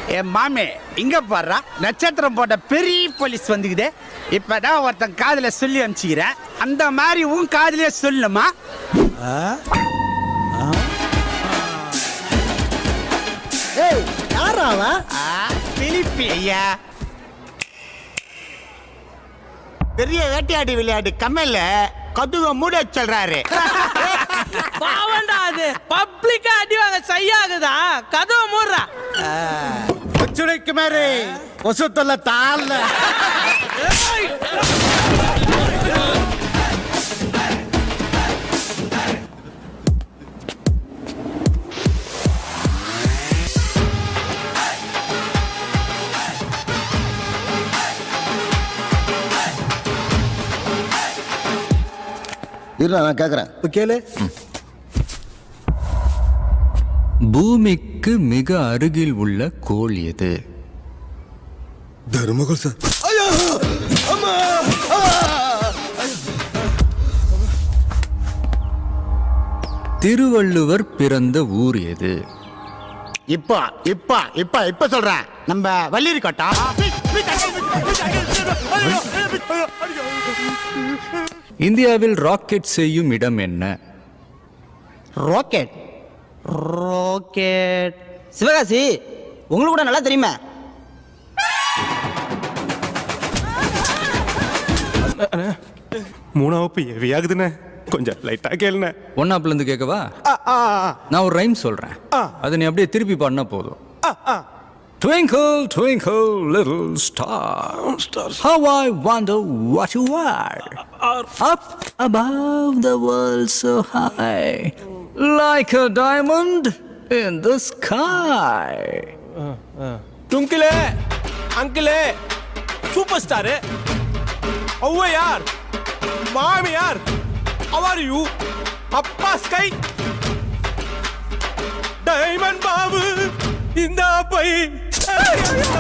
என் மாமே இங்க பாடுறா நட்சத்திரம் போட்ட பெரிய போலீஸ் வந்துக்குதே இப்பதான் ஒருத்தன் காதுல சொல்லி அனுப்பிச்சுக்கிறேன் அந்த மாதிரி உன் காதுலயே சொல்லுமா ஏய் யாரா அவன் பிலிப்பி ஐயா பெரிய வேட்டையாடி விளையாட்டு கம்மல்ல கதுவ மூட சொல்றாரு பாவண்டா அது பப்ளிக்கா அடி வாங்க செய்யாகுதா கதவை மூடுறா ஒச்சுடைக்கு மாதிரி கொசு தொல்லை தாழ்ல இருடா நான் கேட்குறேன் இப்போ கேளு பூமிக்கு மிக அருகில் உள்ள கோள் எது தர்மகோல் சார் திருவள்ளுவர் பிறந்த ஊர் எது இப்ப இப்ப இப்ப இப்ப சொல்றேன் நம்ம வள்ளிரி கோட்டா இந்தியாவில் ராக்கெட் செய்யும் இடம் என்ன ராக்கெட் ராக்கெட் சிவகாசி உங்களுக்கு கூட நல்லா தெரியுமே மூணாவது ஹெவி ஆகுதுண்ணே கொஞ்சம் லைட்டா கேளுண்ணே ஒன்னாப்ல இருந்து கேட்கவா நான் ஒரு ரைம் சொல்றேன் அதை நீ அப்படியே திருப்பி பாடினா போதும் Twinkle, twinkle, little star. How I wonder what you are. Up above the world so high, like a diamond in the sky. துங்கிலே அங்கிளே சூப்பர் ஸ்டாரு ஔவையார் மாமியார் அவர் யூ அப்பா ஸ்கை டைமண்ட் பாபு இந்த பை